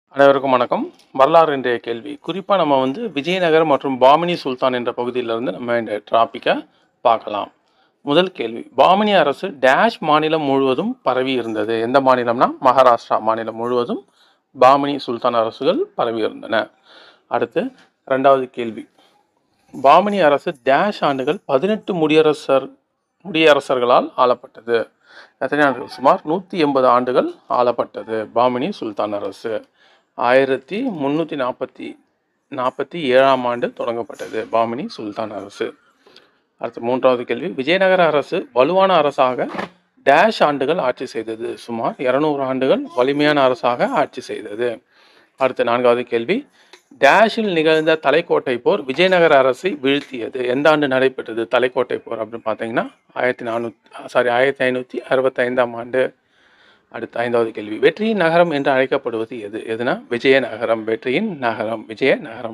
அனைவருக்கும் வணக்கம் வரலாறு இன்றைய கேள்வி குறிப்பாக நம்ம வந்து விஜயநகர் மற்றும் பாமினி சுல்தான் என்ற பகுதியிலிருந்து நம்ம இந்த டாப்பிக்கை பார்க்கலாம் முதல் கேள்வி பாமினி அரசு டேஷ் மாநிலம் முழுவதும் பரவி இருந்தது எந்த மாநிலம்னா மகாராஷ்டிரா மாநிலம் முழுவதும் பாமினி சுல்தான் அரசுகள் பரவி இருந்தன அடுத்து ரெண்டாவது கேள்வி பாமினி அரசு டேஷ் ஆண்டுகள் பதினெட்டு முடியரசர் முடியரசர்களால் ஆளப்பட்டது எத்தனை ஆண்டுகள் சுமார் நூற்றி எண்பது ஆண்டுகள் ஆளப்பட்டது பாமினி சுல்தான் அரசு ஆயிரத்தி முந்நூற்றி நாற்பத்தி நாற்பத்தி ஏழாம் ஆண்டு தொடங்கப்பட்டது பாமினி சுல்தான் அரசு அடுத்து மூன்றாவது கேள்வி விஜயநகர அரசு வலுவான அரசாக டேஷ் ஆண்டுகள் ஆட்சி செய்தது சுமார் இருநூறு ஆண்டுகள் வலிமையான அரசாக ஆட்சி செய்தது அடுத்து நான்காவது கேள்வி டேஷில் நிகழ்ந்த தலைக்கோட்டை போர் விஜயநகர அரசை வீழ்த்தியது எந்த ஆண்டு நடைபெற்றது தலைக்கோட்டை போர் அப்படின்னு பார்த்தீங்கன்னா ஆயிரத்தி நானூற்றி சாரி ஆயிரத்தி ஐநூற்றி அறுபத்தைந்தாம் ஆண்டு அடுத்த ஐந்தாவது கேள்வி வெற்றியின் நகரம் என்று அழைக்கப்படுவது எது எதுனா விஜயநகரம் வெற்றியின் நகரம் விஜயநகரம்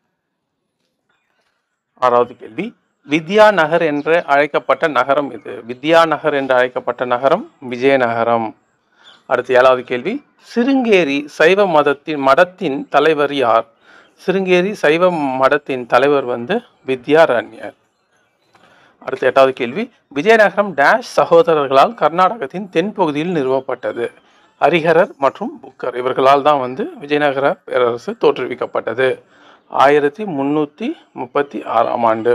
ஆறாவது கேள்வி வித்யா நகர் என்று அழைக்கப்பட்ட நகரம் இது வித்யா நகர் என்று அழைக்கப்பட்ட நகரம் விஜயநகரம் அடுத்து ஏழாவது கேள்வி சிருங்கேரி சைவ மதத்தின் மடத்தின் தலைவர் யார் சிருங்கேரி சைவ மடத்தின் தலைவர் வந்து வித்யாரண்யர் அடுத்த எட்டாவது கேள்வி விஜயநகரம் டேஷ் சகோதரர்களால் கர்நாடகத்தின் தென்பகுதியில் நிறுவப்பட்டது ஹரிஹரர் மற்றும் புக்கர் இவர்களால் தான் வந்து விஜயநகர பேரரசு தோற்றுவிக்கப்பட்டது ஆயிரத்தி முன்னூற்றி முப்பத்தி ஆறாம் ஆண்டு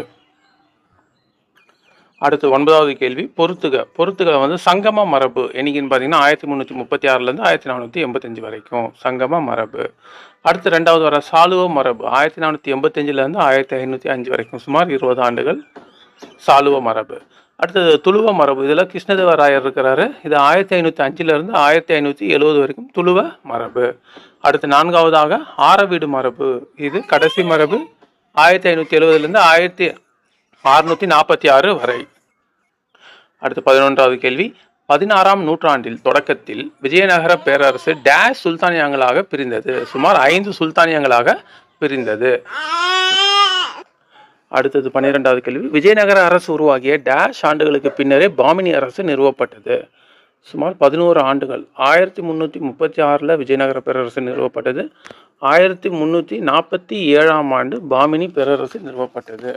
அடுத்து ஒன்பதாவது கேள்வி பொறுத்துக பொறுத்துக வந்து சங்கம மரபு என்னைக்குன்னு பார்த்தீங்கன்னா ஆயிரத்தி முந்நூற்றி முப்பத்தி ஆறுலேருந்து ஆயிரத்தி நானூற்றி எண்பத்தஞ்சு வரைக்கும் சங்கம மரபு அடுத்து ரெண்டாவது வர சாலுவ மரபு ஆயிரத்தி நானூற்றி எண்பத்தஞ்சிலேருந்து ஆயிரத்தி ஐநூற்றி அஞ்சு வரைக்கும் சுமார் இருபது ஆண்டுகள் சாலுவ மரபு அடுத்தது துளுவ மரபு இதில் கிருஷ்ணதேவராயர் இருக்கிறாரு இது ஆயிரத்தி ஐநூற்றி அஞ்சுலேருந்து ஆயிரத்தி ஐநூற்றி எழுபது வரைக்கும் துளுவ மரபு அடுத்து நான்காவதாக ஆரவீடு மரபு இது கடைசி மரபு ஆயிரத்தி ஐநூற்றி எழுபதுலேருந்து ஆயிரத்தி அறுநூற்றி நாற்பத்தி ஆறு வரை அடுத்து பதினொன்றாவது கேள்வி பதினாறாம் நூற்றாண்டில் தொடக்கத்தில் விஜயநகர பேரரசு டேஷ் சுல்தானியங்களாக பிரிந்தது சுமார் ஐந்து சுல்தானியங்களாக பிரிந்தது அடுத்தது பன்னிரெண்டாவது கேள்வி விஜயநகர அரசு உருவாகிய டேஷ் ஆண்டுகளுக்கு பின்னரே பாமினி அரசு நிறுவப்பட்டது சுமார் பதினோரு ஆண்டுகள் ஆயிரத்தி முந்நூற்றி முப்பத்தி ஆறில் விஜயநகர பேரரசு நிறுவப்பட்டது ஆயிரத்தி முந்நூற்றி நாற்பத்தி ஏழாம் ஆண்டு பாமினி பேரரசு நிறுவப்பட்டது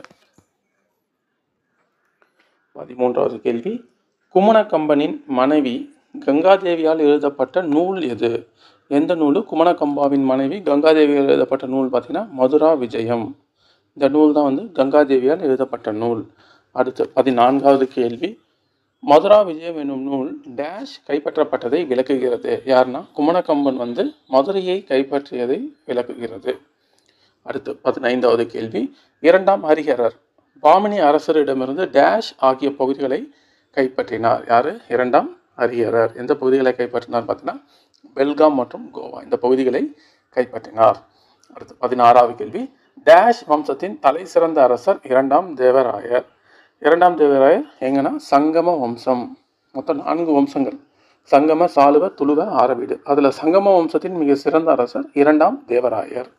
பதிமூன்றாவது கேள்வி குமணக்கம்பனின் மனைவி கங்காதேவியால் எழுதப்பட்ட நூல் எது எந்த நூல் குமணக்கம்பாவின் மனைவி கங்காதேவியால் எழுதப்பட்ட நூல் பார்த்தீங்கன்னா மதுரா விஜயம் இந்த நூல் தான் வந்து கங்காதேவியால் எழுதப்பட்ட நூல் அடுத்து பதினான்காவது கேள்வி மதுரா விஜயம் என்னும் நூல் டேஷ் கைப்பற்றப்பட்டதை விளக்குகிறது யாருன்னா குமணக்கம்பன் வந்து மதுரையை கைப்பற்றியதை விளக்குகிறது அடுத்து பதினைந்தாவது கேள்வி இரண்டாம் ஹரிஹரர் பாமினி அரசரிடமிருந்து டேஷ் ஆகிய பகுதிகளை கைப்பற்றினார் யார் இரண்டாம் ஹரிஹரர் எந்த பகுதிகளை கைப்பற்றினார் பார்த்தீங்கன்னா பெல்காம் மற்றும் கோவா இந்த பகுதிகளை கைப்பற்றினார் அடுத்து பதினாறாவது கேள்வி டேஷ் வம்சத்தின் தலை சிறந்த அரசர் இரண்டாம் தேவராயர் இரண்டாம் தேவராயர் எங்கன்னா சங்கம வம்சம் மொத்தம் நான்கு வம்சங்கள் சங்கம சாலுவ துளுவ ஆரவீடு அதில் சங்கம வம்சத்தின் மிக சிறந்த அரசர் இரண்டாம் தேவராயர்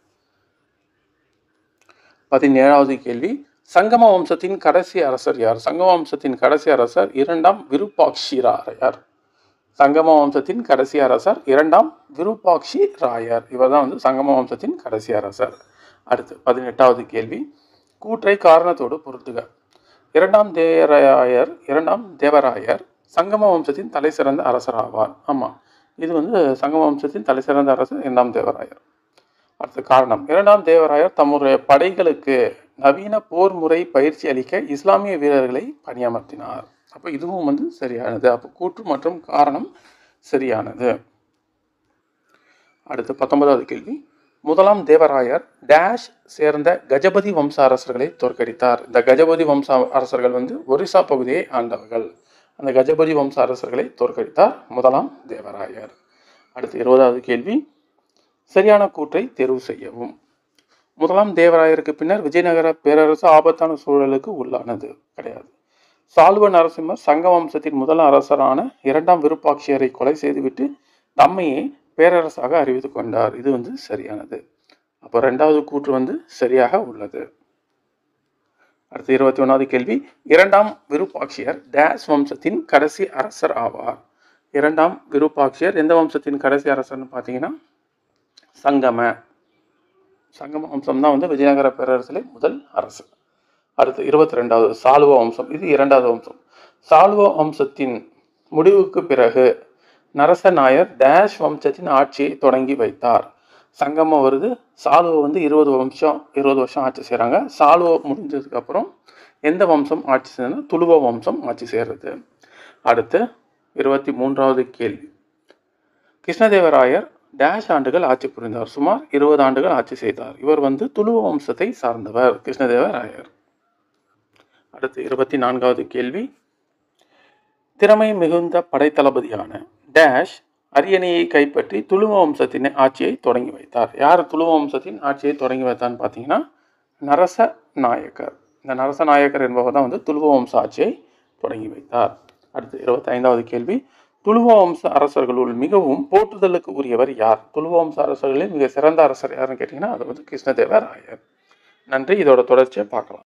பதினேழாவது கேள்வி சங்கம வம்சத்தின் கடைசி அரசர் யார் சங்கம வம்சத்தின் கடைசி அரசர் இரண்டாம் விருப்பாக்ஷி ராயர் சங்கம வம்சத்தின் கடைசி அரசர் இரண்டாம் விருப்பாக்ஷி ராயர் இவர் தான் வந்து சங்கம வம்சத்தின் கடைசி அரசர் அடுத்து பதினெட்டாவது கேள்வி கூற்றை காரணத்தோடு பொருத்துக இரண்டாம் தேவராயர் இரண்டாம் தேவராயர் சங்கம வம்சத்தின் தலை சிறந்த அரசர் ஆவார் ஆமாம் இது வந்து சங்கம வம்சத்தின் தலை சிறந்த அரசர் இரண்டாம் தேவராயர் அடுத்த காரணம் இரண்டாம் தேவராயர் தம்முடைய படைகளுக்கு நவீன போர் முறை பயிற்சி அளிக்க இஸ்லாமிய வீரர்களை பணியமர்த்தினார் அப்போ இதுவும் வந்து சரியானது அப்போ கூற்று மற்றும் காரணம் சரியானது அடுத்து பத்தொன்பதாவது கேள்வி முதலாம் தேவராயர் டேஷ் சேர்ந்த கஜபதி வம்ச அரசர்களை தோற்கடித்தார் இந்த கஜபதி வம்ச அரசர்கள் வந்து ஒரிசா பகுதியை ஆண்டவர்கள் அந்த கஜபதி வம்ச அரசர்களை தோற்கடித்தார் முதலாம் தேவராயர் அடுத்து இருபதாவது கேள்வி சரியான கூற்றை தேர்வு செய்யவும் முதலாம் தேவராயருக்கு பின்னர் விஜயநகர பேரரசு ஆபத்தான சூழலுக்கு உள்ளானது கிடையாது சால்வ நரசிம்மர் சங்க வம்சத்தின் முதல் அரசரான இரண்டாம் விருப்பாட்சியரை கொலை செய்துவிட்டு தம்மையே பேரரசாக அறிவித்து கொண்டார் இது வந்து சரியானது அப்போ ரெண்டாவது கூற்று வந்து சரியாக உள்ளது அடுத்து இருபத்தி ஒன்றாவது கேள்வி இரண்டாம் விருப்பாட்சியர் டேஸ் வம்சத்தின் கடைசி அரசர் ஆவார் இரண்டாம் விருப்பாட்சியர் எந்த வம்சத்தின் கடைசி அரசர்னு பார்த்தீங்கன்னா சங்கம சங்கம வம்சம் தான் வந்து விஜயநகர பேரரசிலே முதல் அரசு அடுத்து இருபத்தி ரெண்டாவது சாலுவ வம்சம் இது இரண்டாவது வம்சம் சாலுவ வம்சத்தின் முடிவுக்கு பிறகு நரச நாயர் டேஷ் வம்சத்தின் ஆட்சியை தொடங்கி வைத்தார் சங்கமம் வருது சாலுவ வந்து இருபது வம்சம் இருபது வருஷம் ஆட்சி செய்கிறாங்க சாலுவ முடிஞ்சதுக்கு அப்புறம் எந்த வம்சம் ஆட்சி செய்யணும்னா துளுவ வம்சம் ஆட்சி செய்கிறது அடுத்து இருபத்தி மூன்றாவது கேள்வி கிருஷ்ணதேவராயர் டேஷ் ஆண்டுகள் ஆட்சி புரிந்தார் சுமார் இருபது ஆண்டுகள் ஆட்சி செய்தார் இவர் வந்து துளுவ வம்சத்தை சார்ந்தவர் கிருஷ்ணதேவராயர் அடுத்து இருபத்தி நான்காவது கேள்வி திறமை மிகுந்த படைத்தளபதியான டேஷ் அரியணையை கைப்பற்றி துளுவ வம்சத்தின் ஆட்சியை தொடங்கி வைத்தார் யார் துளுவ வம்சத்தின் ஆட்சியை தொடங்கி வைத்தார்னு பார்த்தீங்கன்னா நரச நாயக்கர் இந்த நரச நாயக்கர் என்பவர் தான் வந்து துளுவ வம்ச ஆட்சியை தொடங்கி வைத்தார் அடுத்து இருபத்தி ஐந்தாவது கேள்வி துளுவ வம்ச அரசர்களுள் மிகவும் போற்றுதலுக்கு உரியவர் யார் துளுவ வம்ச அரசர்களில் மிக சிறந்த அரசர் யாருன்னு கேட்டிங்கன்னா அது வந்து கிருஷ்ணதேவராயர் நன்றி இதோட தொடர்ச்சியை பார்க்கலாம்